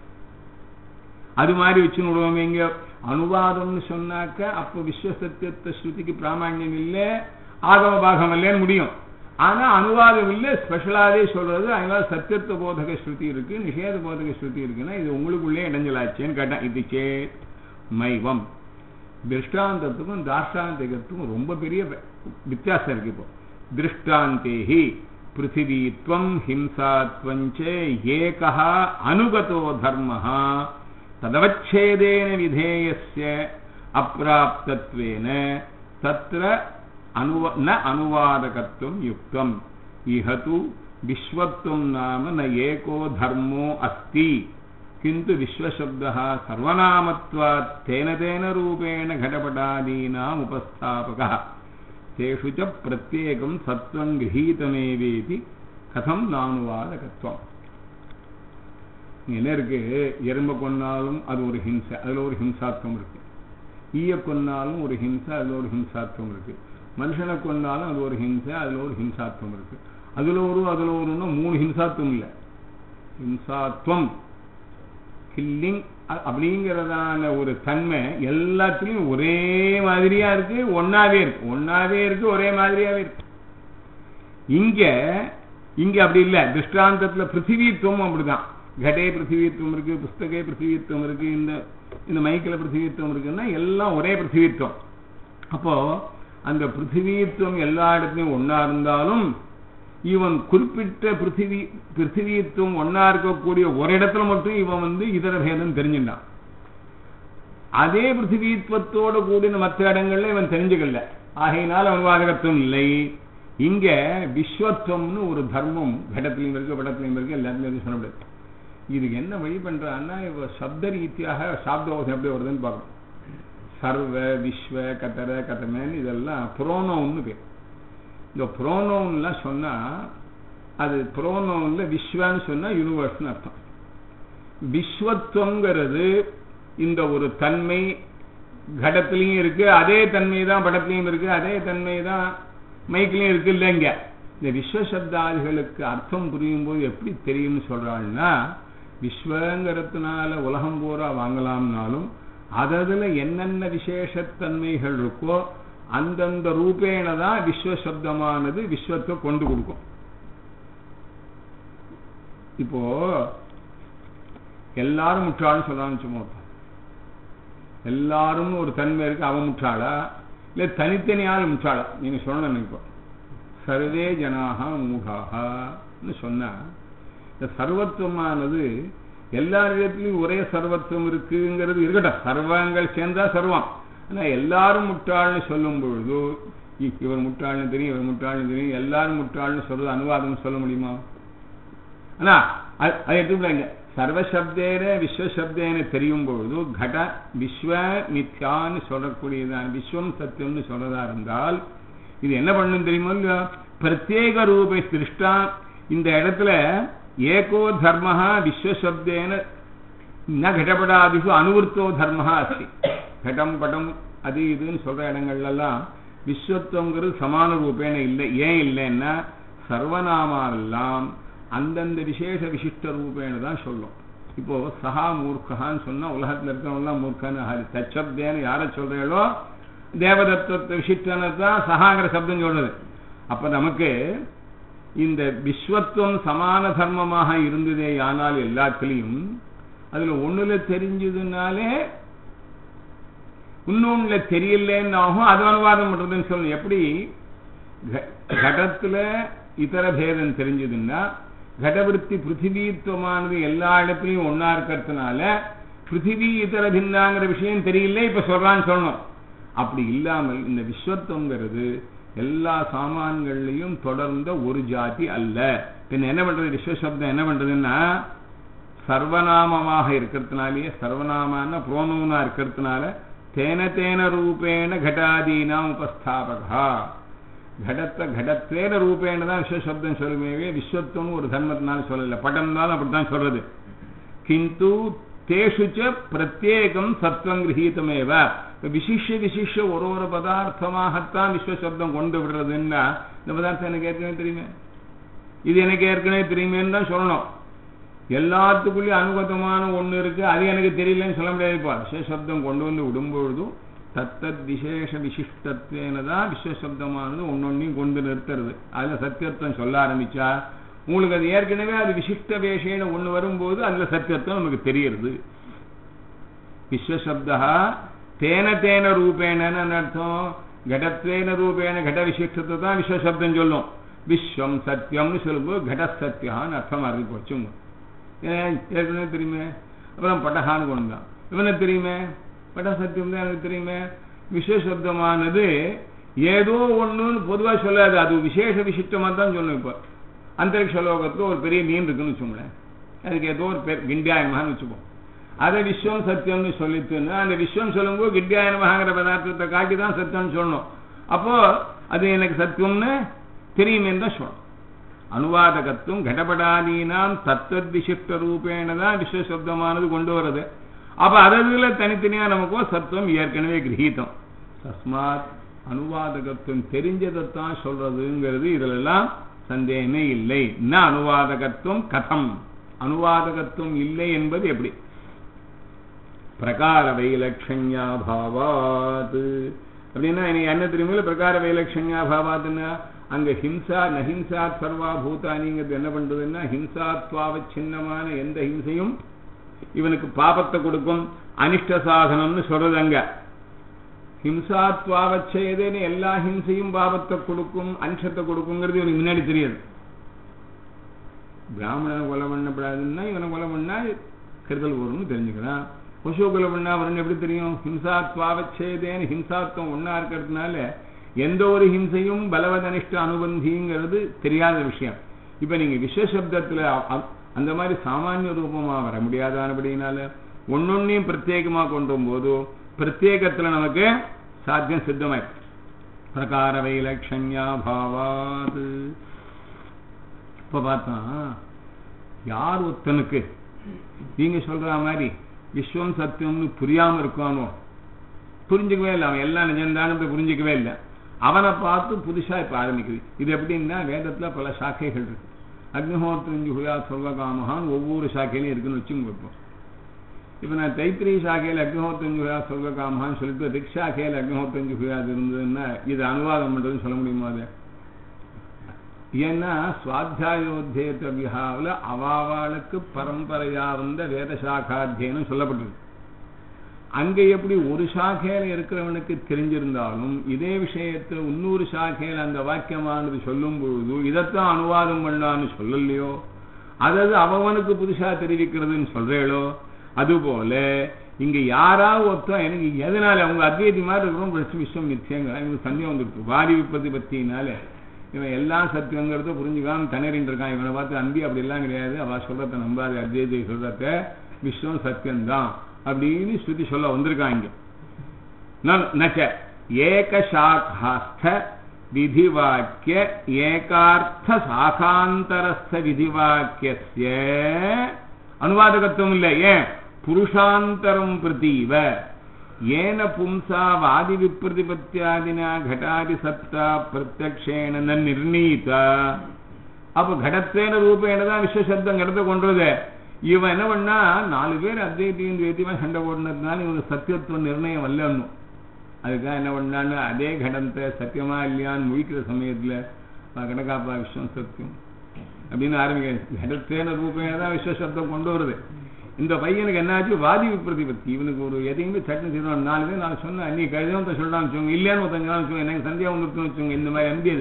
அது மாதிரி வச்சுன்னு விடுவோம் இங்க அனுவாதம்னு சொன்னாக்க அப்ப விஸ்வசத்தியத்தை ஸ்ருதிக்கு பிராமணியம் இல்லை ஆகம பாகம் இல்லைன்னு முடியும் ஆனா அனுவாதம் இல்லை ஸ்பெஷலாவே சொல்றது அதனால சத்தியத்துவ போதக ஸ்ருதி இருக்கு நிஷேத போதக ஸ்ருதி இருக்குன்னா இது உங்களுக்குள்ளே இடைஞ்சலாச்சேன்னு கேட்டேன் இது சேத் மைவம் திருஷ்டாந்தத்துக்கும் தாஷ்டாந்திகத்துக்கும் ரொம்ப பெரிய வித்தியாசம் இருக்கு இப்போ திருஷ்டாந்தேஹி பிருத்திவீத்வம் ஹிம்சாத்வஞ்ச ஏகா அனுகதோ தர்ம ததவச்சேதேன விதேயஸ்ய அப்பிராப்தத்வேன தத்ர அனுவ ந அனுவாதகத்துவம் யுக்தம் இஹது விஸ்வத்துவம் நாம ந ஏகோ தர்மோ அஸ்தி किन्तु विश्वशब्दः सर्वनामत्वात् तेन तेन रूपेण घटपटादीनाम् उपस्थापकः तेषु च प्रत्येकं सत्त्वं गृहीतमेवेति கதம் நானுவாதகத்துவம் என்ன இருக்கு எறும்பை கொன்னாலும் அது ஒரு ஹிம்சை அதுல ஒரு ஹிம்சாத்வம் இருக்கு ஈய கொன்னாலும் ஒரு ஹிம்சை அதுல ஒரு ஹிம்சாத்வம் இருக்கு மனுஷனை கொன்னாலும் அது ஒரு ஹிம்சை அதுல ஒரு ஹிம்சாத்வம் இருக்கு அதுல ஒரு அதுல ஒருன்னா மூணு ஹிம்சாத்வம் இல்லை ஹிம்சாத்வம் கில்லிங் அப்படிங்கிறதான ஒரு தன்மை எல்லாத்துலயும் ஒரே மாதிரியா இருக்கு ஒன்னாவே இருக்கு ஒன்னாவே இருக்கு ஒரே மாதிரியாவே இருக்கு இங்க இங்க அப்படி இல்ல திருஷ்டாந்தத்துல பிருத்திவித்துவம் அப்படிதான் கடே பிருத்திவித்துவம் இருக்கு புஸ்தகே பிருத்திவித்துவம் இருக்கு இந்த இந்த மைக்கில் பிருத்திவித்துவம் இருக்குன்னா எல்லாம் ஒரே பிருத்திவித்துவம் அப்போ அந்த பிருத்திவித்துவம் எல்லா இடத்துலயும் ஒன்னா இருந்தாலும் இவன் குறிப்பிட்ட பிருத்திவி பிருத்திவித்துவம் ஒன்னா இருக்கக்கூடிய ஒரு இடத்துல மட்டும் இவன் வந்து இதர பேதம் தெரிஞ்சுட்டான் அதே பிருத்திவித்துவத்தோட கூடின மற்ற இடங்கள்ல இவன் தெரிஞ்சுக்கல ஆகையினால் அவன் வாதகத்துவம் இல்லை இங்க விஸ்வத்துவம்னு ஒரு தர்மம் கடத்திலையும் இருக்கு படத்திலையும் இருக்கு எல்லாத்துலயும் இருக்கு சொல்ல முடியாது இதுக்கு என்ன வழி பண்றான்னா இவ சப்த ரீதியாக சாப்தோசம் எப்படி வருதுன்னு பார்க்கணும் சர்வ விஸ்வ கதர கதமேன்னு இதெல்லாம் புரோனோன்னு பேர் இந்த புரோனோன்லாம் சொன்னா அது புரோனோன்ல விஸ்வன்னு சொன்னா யூனிவர்ஸ்னு அர்த்தம் விஸ்வத்துவங்கிறது இந்த ஒரு தன்மை கடத்திலையும் இருக்கு அதே தன்மை தான் படத்திலையும் இருக்கு அதே தன்மை தான் மைக்கிலையும் இருக்கு இல்லைங்க இந்த விஸ்வசப்தாதிகளுக்கு அர்த்தம் புரியும் போது எப்படி தெரியும்னு சொல்றாள்னா விஸ்வங்கிறதுனால உலகம் பூரா வாங்கலாம்னாலும் அததுல என்னென்ன விசேஷத்தன்மைகள் இருக்கோ அந்தந்த ரூபேண தான் விஸ்வசப்தமானது விஸ்வத்தை கொண்டு கொடுக்கும் இப்போ எல்லாரும் முற்றாள்னு சொல்லலாம்னு சும்மா எல்லாரும் ஒரு தன்மை இருக்கு அவன் முற்றாளா இல்ல தனித்தனியால் முற்றாளா நீங்க சொல்லணும் இப்போ சர்வே ஜனாக மூடாகன்னு சொன்னா இந்த சர்வத்துவமானது எல்லா இடத்துலையும் ஒரே சர்வத்துவம் இருக்குங்கிறது இருக்கட்டும் சர்வங்கள் சேர்ந்தா சர்வம் ஆனா எல்லாரும் முட்டாள்னு சொல்லும் பொழுது இவர் முட்டாள்னு தெரியும் இவர் முட்டாள்னு தெரியும் எல்லாரும் முட்டாள்னு சொல்றது அனுவாதம் சொல்ல முடியுமா ஆனா அது எடுத்துக்கலாங்க சர்வசப்தேன விஸ்வசப்தேன தெரியும் பொழுது கட விஸ்வ மித்யான்னு சொல்லக்கூடியதான் விஸ்வம் சத்தியம்னு சொல்றதா இருந்தால் இது என்ன பண்ணும் தெரியுமோ இல்லையா பிரத்யேக ரூபை திருஷ்டா இந்த இடத்துல ஏகோ தர்மஹா விஸ்வசப்தேன ந கடப்படாதிஷு அனுவர்த்தோ தர்மஹா அஸ்தி கடம் படம் அது இதுன்னு சொல்ற இடங்கள்லாம் விஸ்வத்துவங்கிறது சமான ரூபேன இல்லை ஏன் இல்லைன்னா சர்வநாமெல்லாம் அந்தந்த விசேஷ விசிஷ்ட ரூபேன தான் சொல்லும் இப்போ சஹா மூர்க்கான்னு சொன்னா உலகத்துல இருக்கிறவங்களாம் மூர்க்கான்னு தச்சப்தேன்னு யாரை சொல்றீங்களோ தேவதத்துவத்தை விசிஷ்டனை தான் சகாங்கிற சப்தம் சொல்றது அப்ப நமக்கு இந்த விஸ்வத்துவம் சமான தர்மமாக இருந்ததே ஆனால் எல்லாத்திலையும் அதுல ஒண்ணுல தெரிஞ்சதுனாலே இன்னொன்னுல தெரியலன்னு ஆகும் அது அனுவாதம் பண்றதுன்னு சொல்லணும் எப்படி கடத்துல இதர பேதம் தெரிஞ்சதுன்னா கடவிருத்தி பிருத்திவித்துவமானது எல்லா இடத்துலையும் ஒன்னா இருக்கிறதுனால பிருத்திவி இதர பின்னாங்கிற விஷயம் தெரியல இப்ப சொல்றான்னு சொல்லணும் அப்படி இல்லாமல் இந்த விஸ்வத்துவங்கிறது எல்லா சாமான்கள்லையும் தொடர்ந்த ஒரு ஜாதி அல்ல பின் என்ன பண்றது விஸ்வசப்தம் என்ன பண்றதுன்னா சர்வநாமமாக இருக்கிறதுனாலேயே சர்வநாமான புரோனூனா இருக்கிறதுனால தேன தேன ரூபேண கடாதீனாம் உபஸ்தாபகா கடத்த கடத்தேன ரூபேன தான் விஸ்வசப்தம் சொல்லுமே விஸ்வத்துவம் ஒரு தர்மத்தினால சொல்லல படம் தான் அப்படித்தான் சொல்றது கிந்து தேஷு ச பிரத்யேகம் சத்வம் கிரகீதமேவ இப்ப விசிஷ்ய விசிஷ்ய ஒரு ஒரு பதார்த்தமாகத்தான் விஸ்வசப்தம் கொண்டு விடுறதுன்னா இந்த பதார்த்தம் எனக்கு ஏற்கனவே தெரியுமே இது எனக்கு ஏற்கனவே தெரியுமேன்னு தான் சொல்லணும் எல்லாத்துக்குள்ளேயும் அனுகதமான ஒண்ணு இருக்கு அது எனக்கு தெரியலன்னு சொல்ல முடியாதுப்பா விசேஷப்தம் கொண்டு வந்து விடும்பொழுதும் தத்தத் விசேஷ விசிஷ்டத்வேன தான் விஸ்வசப்தமானது ஒன்னொன்னையும் கொண்டு நிறுத்துறது அதுல சத்தியத்துவம் சொல்ல ஆரம்பிச்சா உங்களுக்கு அது ஏற்கனவே அது விசிஷ்ட வேஷேன ஒண்ணு வரும்போது அதுல சத்தியத்துவம் நமக்கு தெரியுது விஸ்வசப்தா தேன தேன ரூபேணன்னு அர்த்தம் கடத்வேன ரூபேண கட விசிஷ்டத்தை தான் விஸ்வசப்தம் சொல்லும் விஸ்வம் சத்தியம்னு சொல்லும்போது கட சத்தியான்னு அர்த்தம் அறிவி போச்சுங்க ஏன் ஏற்கனவே தெரியுமே அப்புறம் பட்டகான்னு கொண்டு தான் இவனை தெரியுமே பட்ட சத்தியம் தான் எனக்கு தெரியுமே விசேஷப்தமானது ஏதோ ஒண்ணுன்னு பொதுவா சொல்லாது அது விசேஷ விசிஷ்டமா தான் சொல்லணும் இப்போ அந்தரிக்ஷ லோகத்துல ஒரு பெரிய மீன் இருக்குன்னு வச்சுக்கோங்களேன் அதுக்கு ஏதோ ஒரு பேர் கிண்டியாயமான்னு வச்சுப்போம் அதை விஸ்வம் சத்தியம்னு சொல்லிட்டுன்னா அந்த விஸ்வம் சொல்லும்போது கிண்டியாயனமாகிற பதார்த்தத்தை காட்டி தான் சத்தியம்னு சொல்லணும் அப்போ அது எனக்கு சத்தியம்னு தெரியுமேன்னு தான் சொல்லணும் அனுவாதகத்துவம் கடபடாதீனாம் தத்துவத் விசிஷ்ட ரூபேண தான் விஸ்வசப்தமானது கொண்டு வருது அப்ப அதுல தனித்தனியா நமக்கோ சத்துவம் ஏற்கனவே கிரகீதம் தஸ்மாத் அனுவாதகத்துவம் தெரிஞ்சதைத்தான் சொல்றதுங்கிறது இதுல எல்லாம் சந்தேகமே இல்லை ந அனுவாதகத்துவம் கதம் அனுவாதகத்துவம் இல்லை என்பது எப்படி பிரகார வைலட்சண்யா பாவாத் அப்படின்னா எனக்கு என்ன தெரியுமில்ல பிரகார வைலட்சண்யா பாவாத்னா அங்க ஹிம்சா நஹிம்சா சர்வா பூதானிங்கிறது என்ன பண்றதுன்னா ஹிம்சாத்வாவச்சின்னமான எந்த ஹிம்சையும் இவனுக்கு பாபத்தை கொடுக்கும் அனிஷ்ட சாதனம்னு சொல்றது அங்க ஹிம்சாத்வாவச்சேதேன்னு எல்லா ஹிம்சையும் பாபத்தை கொடுக்கும் அனிஷ்டத்தை கொடுக்குங்கிறது இவனுக்கு முன்னாடி தெரியாது பிராமணனை கொலை பண்ணப்படாதுன்னா இவனை கொலை பண்ணா கெடுதல் வரும்னு தெரிஞ்சுக்கிறான் பசு கொலை பண்ணா வரும்னு எப்படி தெரியும் ஹிம்சாத்வாவச்சேதேன்னு ஹிம்சாத்வம் ஒன்னா இருக்கிறதுனால எந்த ஒரு ஹிம்சையும் பலவதனிஷ்ட அனுபந்திங்கிறது தெரியாத விஷயம் இப்ப நீங்க விஸ்வசப்தத்துல அந்த மாதிரி சாமானிய ரூபமா வர முடியாதானபடினால ஒன்னொன்னையும் பிரத்யேகமா கொண்டு போது பிரத்யேகத்துல நமக்கு சாத்தியம் சித்தமாயிருக்கு பிரகார வைலட்சண்யா பாவாது இப்ப பார்த்தா யார் ஒருத்தனுக்கு நீங்க சொல்ற மாதிரி விஸ்வம் சத்தியம்னு புரியாம இருக்கானோ புரிஞ்சுக்கவே இல்லை அவன் எல்லாம் நிஜம்தானு புரிஞ்சுக்கவே இல்லை அவனை பார்த்து புதுசா இப்ப ஆரம்பிக்குது இது எப்படின்னா வேதத்துல பல சாக்கைகள் இருக்கு அக்னிஹோத்திரஞ்சு ஹுயா சொல்வகாமகான் ஒவ்வொரு சாக்கையிலும் இருக்குன்னு வச்சுங்க இப்போ இப்ப நான் தைத்திரி சாக்கையில் அக்னிஹோத்திரஞ்சு ஹுயா சொல்வகாமகான்னு சொல்லிட்டு ரிக் சாக்கையில் அக்னிஹோத்திரஞ்சு ஹுயாது இருந்ததுன்னா இது அனுவாதம் பண்றதுன்னு சொல்ல முடியுமா அது ஏன்னா சுவாத்தியாயோத்தியத்த விஹாவில் அவாவாளுக்கு பரம்பரையா வந்த வேத சாக்காத்தியனம் சொல்லப்பட்டிருக்கு அங்க எப்படி ஒரு சாக்கையில இருக்கிறவனுக்கு தெரிஞ்சிருந்தாலும் இதே விஷயத்துல இன்னொரு சாக்கையில அந்த வாக்கியமானது சொல்லும் பொழுது இதைத்தான் அனுவாதம் பண்ணான்னு சொல்லலையோ அதாவது அவனுக்கு புதுசா தெரிவிக்கிறதுன்னு சொல்றேளோ அதுபோல இங்க யாராவது ஒருத்தன் எனக்கு எதனால அவங்க அத்வைதி மாதிரி இருக்கிறோம் பிரச்சனை விஷயம் நிச்சயங்க இவங்க சந்தேகம் வந்துருக்கு வாரி விற்பதி பத்தினால இவன் எல்லாம் சத்தியங்கிறத புரிஞ்சுக்காம திணறின்னு இருக்கான் இவனை பார்த்து அன்பி அப்படி எல்லாம் கிடையாது அவ சொல்றத நம்பாது அத்வைதி சொல்றத விஸ்வம் சத்தியம்தான் அப்படின்னு ஸ்ருதி சொல்ல வந்திருக்காங்க நச்ச ஏகசாஸ்த விதிவாக்கிய ஏகார்த்த சாகாந்தரஸ்த விதிவாக்கிய அனுவாதகத்துவம் இல்லை ஏன் புருஷாந்தரம் பிரதீவ ஏன பும்சா வாதி விப்ரதிபத்தியாதினா கடாதி சத்தா பிரத்யக்ஷேன நிர்ணீத அப்ப கடத்தேன ரூபேன தான் விஸ்வசப்தம் கடத்த கொண்டது இவன் என்ன பண்ணா நாலு பேர் அத்வைத்தியும் துவைத்தியமா சண்டை போடுனதுனால இவனுக்கு சத்தியத்துவ நிர்ணயம் வரலன்னும் அதுக்காக என்ன பண்ணான்னு அதே கடத்தை சத்தியமா இல்லையான்னு முழிக்கிற சமயத்துல கடக்காப்பா விஸ்வம் சத்தியம் அப்படின்னு ஆரம்பிக்க கடத்தேன ரூபேன தான் விஸ்வசப்தம் கொண்டு வருது இந்த பையனுக்கு என்னாச்சு வாதி விப்ரதிபத்தி இவனுக்கு ஒரு எதையுமே சட்டம் செய்யணும் நாலு பேர் நான் சொன்னேன் நீ கழுதவன் சொல்லலாம் வச்சுக்கோங்க இல்லையான்னு ஒருத்தங்க வச்சுக்கோங்க எனக்கு சந்தியா வந்துருக்குன்னு வச்சுக்கோங்க இந்த மாதிரி எம்பியது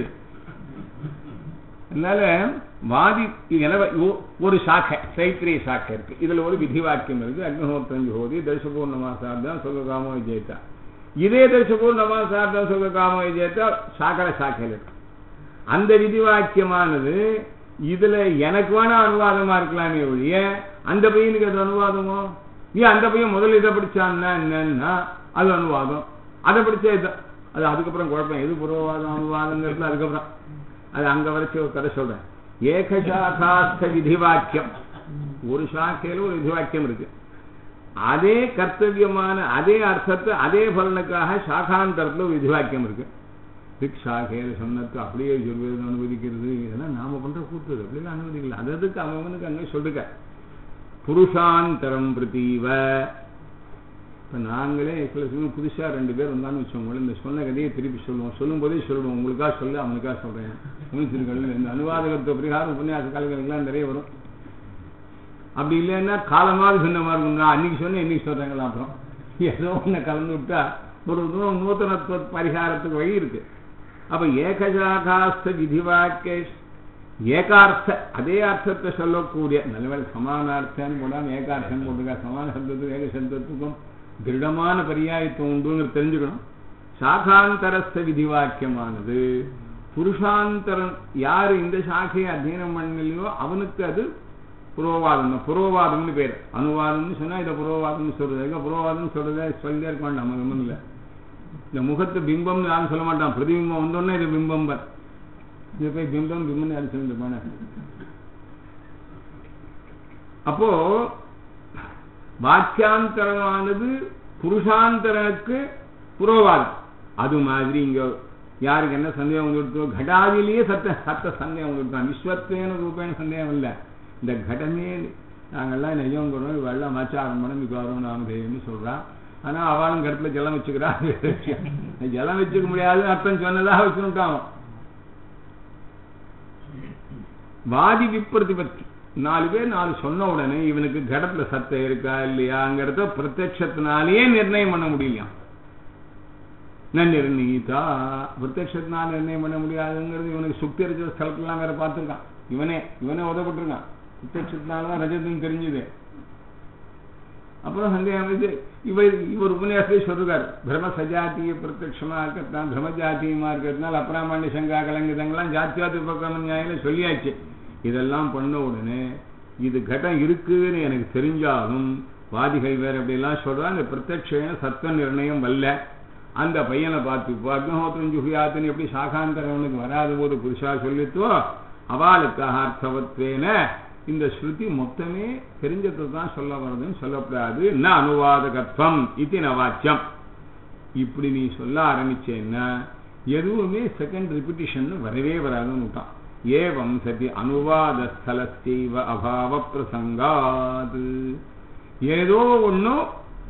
அதனால வாதி எனவே ஒரு சாக்கை சைத்திரிய சாக்கை இருக்கு இதுல ஒரு விதி வாக்கியம் இருக்கு அக்னிஹோத்திரம் ஜோதி தரிசபூர்ணமா சார்தான் சொல்காமோ விஜயத்தா இதே தரிசபூர்ணமா சார்தான் சொல்காமோ விஜயத்தா சாக்கர சாக்கையில் இருக்கு அந்த விதி வாக்கியமானது இதுல எனக்கு வேணா அனுவாதமா இருக்கலாமே ஒழிய அந்த பையனுக்கு அது அனுவாதமோ நீ அந்த பையன் முதல்ல இதை படிச்சான்னா என்னன்னா அது அனுவாதம் அதை படிச்சா இது அது அதுக்கப்புறம் குழப்பம் எது புறவாதம் அனுவாதங்கிறது அதுக்கப்புறம் அது அங்க வரைக்கும் ஒரு கதை சொல்றேன் ஏகசாகாஸ்த விதி வாக்கியம் ஒரு சாக்கையில ஒரு விதி வாக்கியம் இருக்கு அதே கர்த்தவியமான அதே அர்த்தத்தை அதே பலனுக்காக சாகாந்தரத்துல ஒரு விதிவாக்கியம் இருக்கு ரிக் சாகேர சொன்னது அப்படியே சொல்வது அனுமதிக்கிறது இதெல்லாம் நாம பண்ற கூத்துது அப்படிலாம் அனுமதிக்கல அது அதுக்கு அவனுக்கு அங்கே சொல்லுங்க புருஷாந்தரம் பிரதீவ இப்போ நாங்களே சில சமயம் புதுசாக ரெண்டு பேர் வந்தான்னு வச்சோங்களேன் இந்த சொன்ன கதையை திருப்பி சொல்லுவோம் சொல்லும் போதே சொல்லுவோம் உங்களுக்காக சொல்லு அவனுக்காக சொல்கிறேன் முனிசிறுகள் இந்த அனுவாதகத்துவ பிரகாரம் உபன்யாச காலங்களுக்கெல்லாம் நிறைய வரும் அப்படி இல்லைன்னா காலமாக சொன்ன மாதிரி இருக்குங்க அன்னைக்கு சொன்னேன் இன்னைக்கு சொல்கிறாங்களா அப்புறம் ஏதோ ஒன்று கலந்து விட்டா ஒரு நூ- நூத்தனத்துவ பரிகாரத்துக்கு வழி இருக்கு அப்ப ஏகஜாகாஸ்த விதிவாக்கிய ஏகார்த்த அதே அர்த்தத்தை சொல்லக்கூடிய நல்லவேளை சமானார்த்தம் போடாம ஏகார்த்தம் போட்டுக்கா சமான சப்தத்துக்கும் ஏக சப்தத்துக்கும் திருடமான பரியாயத்துவம் உண்டுங்கிறது தெரிஞ்சுக்கணும் சாகாந்தரஸ்த விதிவாக்கியமானது புருஷாந்தரம் யாரு இந்த சாக்கையை அத்தியனம் பண்ணலையோ அவனுக்கு அது புரோவாதம் தான். புரோவாதம்னு பேர் அனுவாதம்னு சொன்னா இதை புரோவாதம்னு சொல்றது எங்க புரோவாதம்னு சொல்றதே சொல்லிட்டே இருக்க வேண்டாம் நம்ம ஒண்ணும் இல்லை இந்த முகத்து பிம்பம்னு யாரும் சொல்ல மாட்டான் பிரதிபிம்பம் வந்தோடனே இது பிம்பம் பர் இது போய் பிம்பம் பிம்பம்னு யாரும் சொல்லிட்டு அப்போ வாக்கியாந்தரமானது புருஷாந்தரனுக்கு புரோவாதம் அது மாதிரி இங்க யாருக்கு என்ன சந்தேகம் வந்துடுத்தோ கடாதிலேயே சத்த சத்த சந்தேகம் வந்துடுத்தான் விஸ்வத்தேன ரூபேன சந்தேகம் இல்லை இந்த கடமே நாங்கெல்லாம் நெய்யங்கிறோம் வெள்ளம் ஆச்சாரம் பண்ண மிகாரம் நாமதேயம்னு சொல்றான் ஆனா அவளும் கருத்துல ஜலம் வச்சுக்கிறா அது வேற விஷயம். ஜலம் வச்சுக்க முடியாதுன்னு அர்த்தம் சொன்னதாக வச்சுட்டான் வாதி விப்ரதிபத்தி நாலு பேர் நாலு சொன்ன உடனே இவனுக்கு கடத்துல சத்தம் இருக்கா இல்லையாங்கிறத பிரத்யட்சத்தினாலேயே நிர்ணயம் பண்ண முடியலையா நான் நிர்ணயித்தா பிரத்யட்சத்தினால நிர்ணயம் பண்ண முடியாதுங்கிறது இவனுக்கு சுக்தி இருக்கிற ஸ்தலத்துலாம் வேற பார்த்துருக்கான் இவனே இவனே உதப்பட்டிருக்கான் பிரத்யட்சத்தினால தான் ரஜத்துன்னு தெரிஞ்சுது அப்புறம் சந்தேகம் வந்து இவர் இவர் உபன்யாசத்தை சொல்றாரு பிரம்ம சஜாத்திய பிரத்யட்சமா இருக்கத்தான் பிரம்ம ஜாத்தியமா இருக்கிறதுனால அப்ராமண்ய சங்கா கலங்குதங்கெல்லாம் ஜாத்தியாதி உபக்கிரம நியாயில சொல்லியாச்சு இதெல்லாம் பண்ண உடனே இது கட்டம் இருக்குன்னு எனக்கு தெரிஞ்சாலும் வாதிகள் வேற அப்படிலாம் சொல்றா அந்த பிரத்யட்ச சத்த நிர்ணயம் வல்ல அந்த பையனை பார்த்து இப்போ அக்னஹோத்திரம் ஜுகியாத்துன்னு எப்படி சாகாந்தரவனுக்கு வராத போது புருஷா சொல்லித்தோ அவளுக்காக அர்த்தவத்வேன இந்த ஸ்ருதி மொத்தமே தெரிஞ்சதை தான் சொல்ல வருதுன்னு சொல்லக்கூடாது ந அனுவாதகத்வம் இது நவாச்சியம் இப்படி நீ சொல்ல ஆரம்பிச்சேன்னா எதுவுமே செகண்ட் ரிப்பிட்டிஷன் வரவே வராதுன்னு விட்டான் ஏவம் சதி அனுவாத ஸ்தலஸ்தீவ அபாவ பிரசங்காது ஏதோ ஒண்ணும்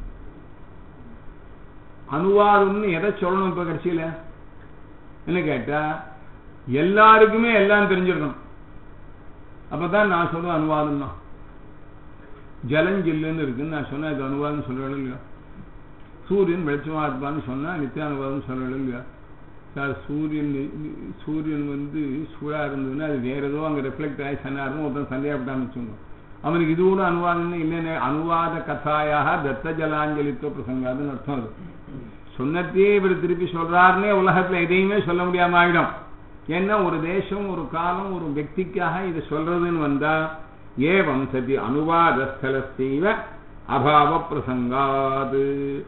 அனுவாதம்னு எதை சொல்லணும் இப்ப கடைசியில என்ன கேட்டா எல்லாருக்குமே எல்லாம் தெரிஞ்சிருக்கணும் அப்பதான் நான் சொல்லுவேன் அனுவாதம் தான் ஜலஞ்சில்லுன்னு இருக்குன்னு நான் சொன்னா இது அனுவாதம் சொல்றேன் இல்லையா சூரியன் வெளிச்சமா இருப்பான்னு சொன்னா நித்தியானுவாதம் சொல்றேன் இல்லையா சார் சூரியன் சூரியன் வந்து சூடா இருந்ததுன்னா அது வேற ஏதோ அங்க ரிஃப்ளெக்ட் ஆகி சன்னா இருக்கும் ஒருத்தன் சந்தேகப்பட்டான்னு வச்சுக்கோங்க அவனுக்கு இது கூட அனுவாதம் இல்லைன்னு அனுவாத கதாயாக தத்த ஜலாஞ்சலித்துவ பிரசங்காதுன்னு அர்த்தம் அது சொன்னத்தையே இவர் திருப்பி சொல்றாருன்னே உலகத்துல எதையுமே சொல்ல முடியாம ஆயிடும் ஏன்னா ஒரு தேசம் ஒரு காலம் ஒரு వ్యక్తిக்காக இதை சொல்றதுன்னு வந்தா ஏவம் சதி அனுவாத ஸ்தலஸ்தீவ அபாவ பிரசங்காது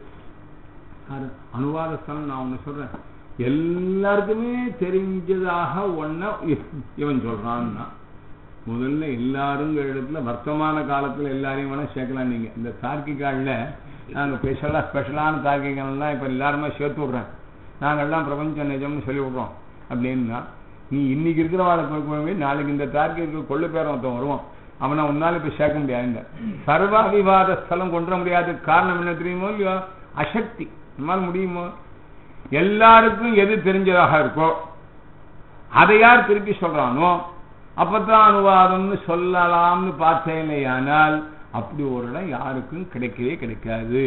அனுவாத ஸ்தலம் நான் ஒண்ணு சொல்றேன் எல்லாருக்குமே தெரிஞ்சதாக ஒன்ன இவன் சொல்றான்னா முதல்ல எல்லாருங்கிற இடத்துல வர்த்தமான காலத்துல எல்லாரையும் வேணா சேர்க்கலாம் நீங்க இந்த தார்க்கிகால நாங்க ஸ்பெஷலா ஸ்பெஷலான தார்க்கிகள்லாம் இப்ப எல்லாருமே சேர்த்து விடுறேன் நாங்கெல்லாம் பிரபஞ்சம் நிஜம்னு சொல்லி விடுறோம் அப்படின்னா நீ இன்னைக்கு இருக்கிற வாழ்க்கை நாளைக்கு இந்த தார்க்கிற்கு கொள்ளு பேரம் ஒருத்தன் வருவான் அவனை உன்னால இப்ப சேர்க்க முடியாது சர்வ அவிவாத ஸ்தலம் கொண்டு முடியாது காரணம் என்ன தெரியுமோ இல்லையோ அசக்தி நம்மால் முடியுமோ எல்லாருக்கும் எது தெரிஞ்சதாக இருக்கோ அதை யார் திருப்பி சொல்றானோ அப்பதான் அனுவாதம்னு சொல்லலாம்னு பார்த்தேனையானால் அப்படி ஒரு இடம் யாருக்கும் கிடைக்கவே கிடைக்காது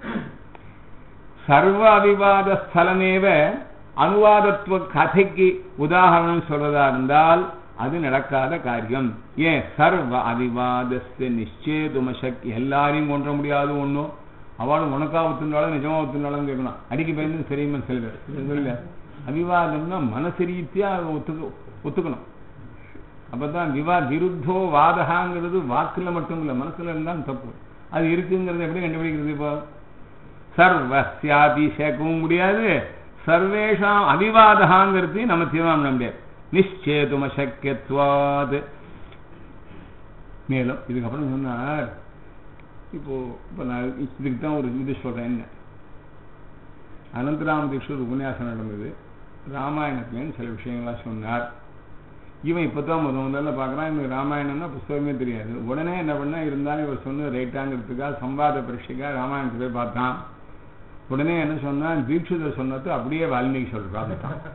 சர்வ அவிவாத ஸ்தலமேவ அனுவாதத்துவ கதைக்கு உதாரணம் சொல்றதா இருந்தால் அது நடக்காத காரியம் ஏன் சர்வ அவிவாதஸ்த நிச்சயதும சக்தி எல்லாரையும் கொன்ற முடியாது ஒன்றும் அவளும் உனக்கா ஒத்துனாலும் நிஜமா ஒத்துனாலும் கேட்கணும் அடிக்க பயந்து சரியுமா செல்வர் இல்ல அவிவாதம்னா மனசு ரீதியா ஒத்துக்க ஒத்துக்கணும் அப்பதான் விவா விருத்தோ வாதகாங்கிறது வாக்குல மட்டும் இல்ல மனசுல இருந்தாலும் தப்பு அது இருக்குங்கிறது எப்படி கண்டுபிடிக்கிறது இப்போ சர்வசியாபி சேர்க்கவும் முடியாது சர்வேஷாம் அவிவாதகாங்கிறதையும் நம்ம தீர்மானம் பண்ண முடியாது நிச்சேதும சக்கியத்வாது மேலும் இதுக்கப்புறம் சொன்னார் இப்போ இப்போ நான் இதுக்கு தான் ஒரு இது சொல்றேன் என்ன அனந்தராம தீட்சர் உபன்யாசம் நடந்தது ராமாயணத்துலேருந்து சில விஷயங்கள்லாம் சொன்னார் இவன் இப்போ தான் முத முதல்ல பார்க்குறான் இவனுக்கு ராமாயணம்னா புஸ்தகமே தெரியாது உடனே என்ன பண்ணா இருந்தாலும் இவர் சொன்ன ரைட்டாங்கிறதுக்காக சம்பாத பரீட்சைக்காக ராமாயணத்தை போய் பார்த்தான் உடனே என்ன சொன்னான் தீட்சிதர் சொன்னது அப்படியே வால்மீகி சொல்றான்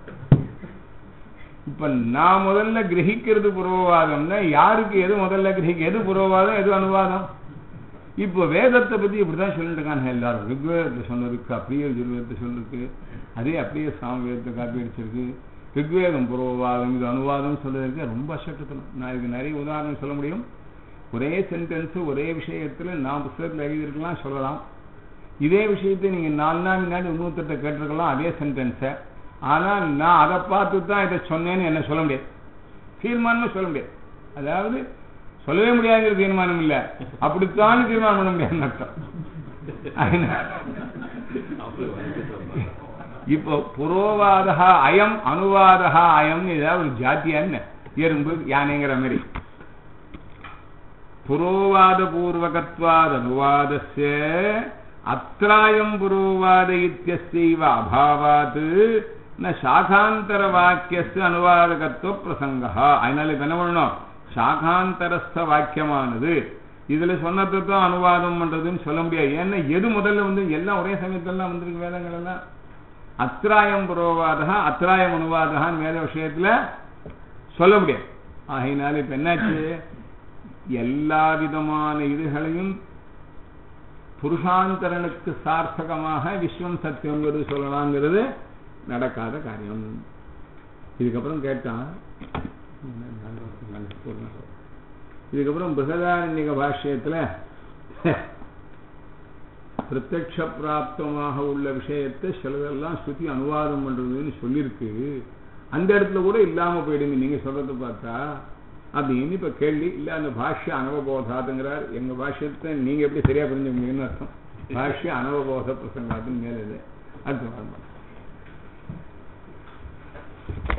இப்ப நான் முதல்ல கிரகிக்கிறது புரோவாதம்னா யாருக்கு எது முதல்ல கிரகிக்க எது புரோவாதம் எது அனுவாதம் இப்போ வேதத்தை பத்தி இப்படிதான் சொல்லிட்டு இருக்காங்க எல்லாரும் ரிக்வேதத்தை சொன்னதுக்கு அப்படியே யஜுர்வேதத்தை சொல்லிருக்கு அதே அப்படியே சாமவேதத்தை காப்பி அடிச்சிருக்கு ரிக்வேதம் புரோவாதம் இது அனுவாதம் சொல்றதுக்கு ரொம்ப அசட்டத்தனம் நான் இதுக்கு நிறைய உதாரணம் சொல்ல முடியும் ஒரே சென்டென்ஸ் ஒரே விஷயத்துல நான் புத்தகத்தில் எழுதியிருக்கலாம் சொல்லலாம் இதே விஷயத்தை நீங்க நாலு நாள் முன்னாடி இன்னொருத்தட்ட கேட்டிருக்கலாம் அதே சென்டென்ஸை ஆனால் நான் அதை பார்த்து தான் இதை சொன்னேன்னு என்ன சொல்ல முடியாது தீர்மானம்னு சொல்ல முடியாது அதாவது சொல்லவே முடியாதுங்கிற தீர்மானம் இல்ல அப்படித்தான் தீர்மானம் பண்ண முடியாதுன்னு அர்த்தம் அதனால அப்படி வந்து சொல்றாங்க. இப்போ புரோவாதா அயம் அனுவாதா அயம்னு ஏதாவது ஒரு ஜாத்தியான்னு எறும்பு யானைங்கிற மாதிரி புரோவாத பூர்வகத்வாத் அனுவாதஸ்ய அத்ராயம் புரோவாத இத்தியஸ்யைவ அபாவாத் ந சாகாந்தர வாக்கியஸ்ய அனுவாதகத்துவ பிரசங்கா அதனால இப்ப என்ன பண்ணணும் சாகாந்தரஸ்த வாக்கியமானது இதுல சொன்னது தான் அனுவாதம் பண்றதுன்னு சொல்ல முடியாது ஏன்னா எது முதல்ல வந்து எல்லாம் ஒரே சமயத்துல தான் வந்திருக்கு வேதங்கள் எல்லாம் அத்ராயம் புரோவாதா அத்ராயம் அனுவாதகான்னு வேத விஷயத்துல சொல்ல முடியாது ஆகையினால இப்ப என்னாச்சு எல்லா விதமான இதுகளையும் புருஷாந்தரனுக்கு சார்த்தகமாக விஸ்வம் சத்தியங்கிறது சொல்லலாங்கிறது நடக்காத காரியம் இதுக்கப்புறம் கேட்டான் இதுக்கப்புறம் பிருகதாரண்யக பாஷ்யத்துல பிரத்யக்ஷ பிராப்தமாக உள்ள விஷயத்தை சிலதெல்லாம் ஸ்ருதி அனுவாதம் பண்றதுன்னு சொல்லியிருக்கு அந்த இடத்துல கூட இல்லாம போயிடுங்க நீங்க சொல்றத பார்த்தா அப்படின்னு இப்ப கேள்வி இல்ல அந்த பாஷ்ய அனவபோதாதுங்கிறார் எங்க பாஷ்யத்தை நீங்க எப்படி சரியா புரிஞ்சுக்க முடியும்னு அர்த்தம் பாஷ்ய அனவபோத பிரசங்காத்துன்னு மேல இது அடுத்த வாரம் பார்க்கலாம்.